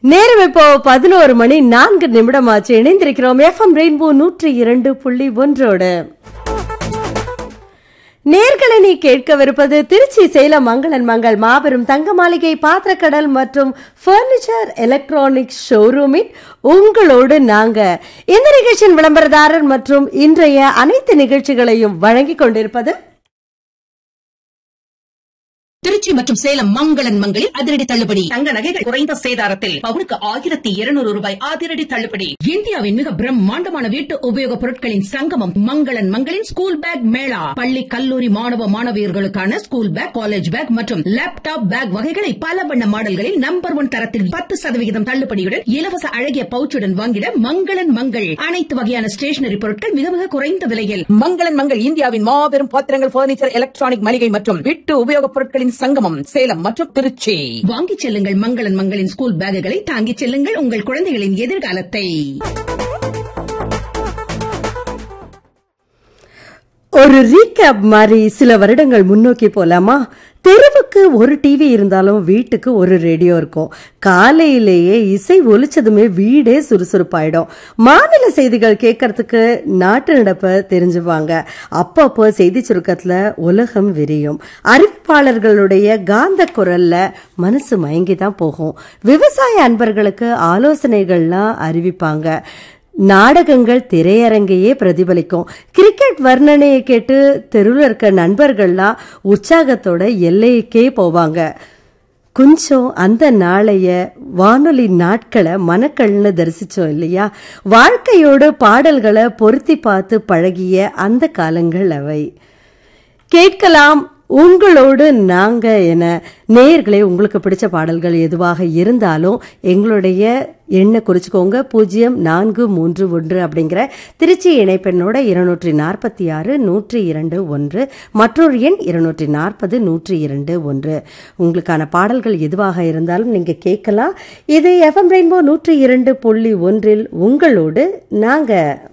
நேரம் இப்போ பதினோரு மணி நான்கு நிமிடம் ஆச்சு இணைந்திருக்கிறோம் எஃப்எம் ரெயின்போ நூற்றி இரண்டு புள்ளி ஒன்றோடு நேர்களை நீ கேட்கவிருப்பது திருச்சி சேலம் மங்களன் மங்கள் மாபெரும் தங்க மாளிகை பாத்திரக்கடல் மற்றும் பர்னிச்சர் எலக்ட்ரானிக்ஸ் ஷோரூமின் உங்களோடு நாங்க இந்த நிகழ்ச்சியின் விளம்பரதாரர் மற்றும் இன்றைய அனைத்து நிகழ்ச்சிகளையும் வழங்கிக் கொண்டிருப்பது திருச்சி மற்றும் சேலம் மங்களன் மங்களில் அதிரடி தள்ளுபடி தங்க நகைகள் குறைந்த சேதாரத்தில் பவுனுக்கு ஆயிரத்தி இருநூறு ரூபாய் அதிரடி தள்ளுபடி இந்தியாவின் மிக பிரம்மாண்டமான வீட்டு உபயோகப் பொருட்களின் சங்கமம் மங்களன் மங்களின் ஸ்கூல் பேக் மேளா பள்ளி கல்லூரி மாணவ மாணவியர்களுக்கான ஸ்கூல் பேக் காலேஜ் பேக் மற்றும் லேப்டாப் பேக் வகைகளை பல வண்ண மாடல்களில் நம்பர் ஒன் தரத்தில் பத்து சதவிகிதம் தள்ளுபடியுடன் இலவச அழகிய பவுச்சுடன் வாங்கிட மங்களன் மங்கள் அனைத்து வகையான ஸ்டேஷனரி பொருட்கள் மிக மிக குறைந்த விலையில் மங்களன் மங்கள் இந்தியாவின் மாபெரும் பாத்திரங்கள் பர்னிச்சர் எலக்ட்ரானிக் மளிகை மற்றும் வீட்டு உபயோகப் பொருட்களின் சங்கமம் சேலம் மற்றும் திருச்சி வாங்கிச் செல்லுங்கள் மங்களன் மங்களின் ஸ்கூல் பேக்குகளை தாங்கிச் செல்லுங்கள் உங்கள் குழந்தைகளின் எதிர்காலத்தை ஒரு ரீகேப் மாதிரி சில வருடங்கள் முன்னோக்கி போலாமா தெருவுக்கு ஒரு டிவி இருந்தாலும் வீட்டுக்கு ஒரு ரேடியோ இருக்கும் காலையிலேயே இசை ஒலிச்சதுமே வீடே சுறுசுறுப்பாயிடும் மாநில செய்திகள் கேட்கறதுக்கு நாட்டு நடப்பை தெரிஞ்சுவாங்க அப்பப்போ செய்தி சுருக்கத்துல உலகம் விரியும் அறிவிப்பாளர்களுடைய காந்த குரல்ல மனசு மயங்கி தான் போகும் விவசாய அன்பர்களுக்கு ஆலோசனைகள்லாம் அறிவிப்பாங்க நாடகங்கள் திரையரங்கையே பிரதிபலிக்கும் கிரிக்கெட் வர்ணனையை கேட்டு தெருவில் இருக்க நண்பர்கள்லாம் உற்சாகத்தோட எல்லைக்கே போவாங்க கொஞ்சம் அந்த நாளைய வானொலி நாட்களை மனக்கள்னு தரிசிச்சோம் இல்லையா வாழ்க்கையோடு பாடல்களை பொருத்தி பார்த்து பழகிய அந்த காலங்கள் அவை கேட்கலாம் உங்களோடு நாங்க என நேயர்களே உங்களுக்கு பிடிச்ச பாடல்கள் எதுவாக இருந்தாலும் எங்களுடைய எண்ணை குறிச்சுக்கோங்க பூஜ்ஜியம் நான்கு மூன்று ஒன்று அப்படிங்கிற திருச்சி இணைப்பெண்ணோட இருநூற்றி நாற்பத்தி ஆறு நூற்றி இரண்டு ஒன்று மற்றொரு எண் இருநூற்றி நாற்பது நூற்றி இரண்டு ஒன்று உங்களுக்கான பாடல்கள் எதுவாக இருந்தாலும் நீங்க கேட்கலாம் இது எஃப்எம் ரெயின்போ நூற்றி இரண்டு புள்ளி ஒன்றில் உங்களோடு நாங்க